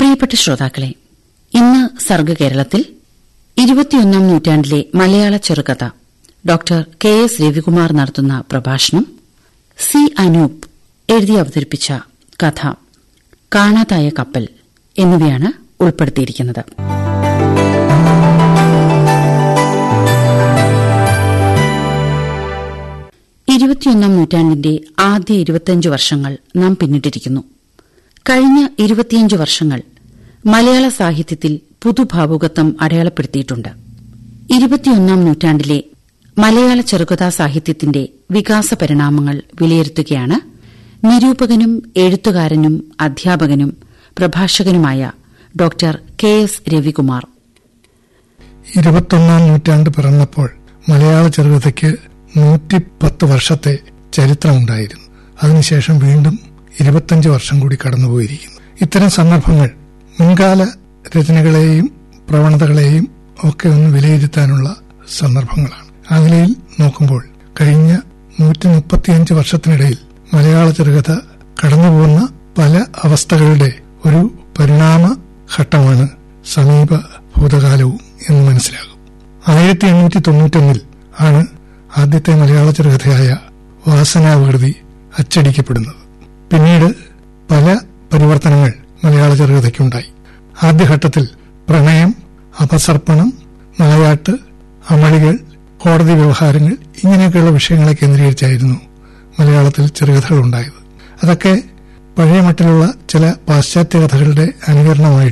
പ്രിയപ്പെട്ട ശ്രോതാക്കളെ ഇന്ന് സർഗകേരളത്തിൽ ഇരുപത്തിയൊന്നാം നൂറ്റാണ്ടിലെ മലയാള ചെറുകഥ ഡോക്ടർ കെ എസ് രവികുമാർ നടത്തുന്ന പ്രഭാഷണം സി അനൂപ് എഴുതി അവതരിപ്പിച്ച കഥ കാണാതായ കപ്പൽ എന്നിവയാണ് ഉൾപ്പെടുത്തിയിരിക്കുന്നത് ഇരുപത്തിയൊന്നാം നൂറ്റാണ്ടിന്റെ ആദ്യ ഇരുപത്തിയഞ്ച് വർഷങ്ങൾ നാം പിന്നിട്ടിരിക്കുന്നു കഴിഞ്ഞ ഇരുപത്തിയഞ്ച് വർഷങ്ങൾ മലയാള സാഹിത്യത്തിൽ പുതുഭാവുകത്വം അടയാളപ്പെടുത്തിയിട്ടുണ്ട് ഇരുപത്തിയൊന്നാം നൂറ്റാണ്ടിലെ മലയാള ചെറുകഥാ സാഹിത്യത്തിന്റെ വികാസ പരിണാമങ്ങൾ വിലയിരുത്തുകയാണ് നിരൂപകനും എഴുത്തുകാരനും അധ്യാപകനും പ്രഭാഷകനുമായ ഡോക്ടർ കെ എസ് രവികുമാർ ഇരുപത്തൊന്നാം നൂറ്റാണ്ട് പിറന്നപ്പോൾ മലയാള ചെറുകഥയ്ക്ക് നൂറ്റിപ്പത്ത് വർഷത്തെ ചരിത്രമുണ്ടായിരുന്നു അതിനുശേഷം വീണ്ടും ഇരുപത്തഞ്ച് വർഷം കൂടി കടന്നുപോയിരിക്കുന്നു ഇത്തരം സന്ദർഭങ്ങൾ മുൻകാല രചനകളെയും പ്രവണതകളെയും ഒക്കെ ഒന്ന് വിലയിരുത്താനുള്ള സന്ദർഭങ്ങളാണ് ആ നിലയിൽ നോക്കുമ്പോൾ കഴിഞ്ഞ നൂറ്റി മുപ്പത്തിയഞ്ച് വർഷത്തിനിടയിൽ മലയാള ചെറുകഥ കടന്നുപോകുന്ന പല അവസ്ഥകളുടെ ഒരു പരിണാമ ഘട്ടമാണ് സമീപ ഭൂതകാലവും എന്ന് മനസ്സിലാകും ആയിരത്തി എണ്ണൂറ്റി തൊണ്ണൂറ്റൊന്നിൽ ആണ് ആദ്യത്തെ മലയാള ചെറുകഥയായ വാസനാവികൃതി അച്ചടിക്കപ്പെടുന്നത് പിന്നീട് പല പരിവർത്തനങ്ങൾ മലയാള ചെറുകഥയ്ക്കുണ്ടായി ആദ്യഘട്ടത്തിൽ പ്രണയം അപസർപ്പണം നായാട്ട് അമളികൾ കോടതി വ്യവഹാരങ്ങൾ ഇങ്ങനെയൊക്കെയുള്ള വിഷയങ്ങളെ കേന്ദ്രീകരിച്ചായിരുന്നു മലയാളത്തിൽ ചെറുകഥകൾ ഉണ്ടായത് അതൊക്കെ പഴയ മട്ടിലുള്ള ചില പാശ്ചാത്യ കഥകളുടെ അനുകരണമായി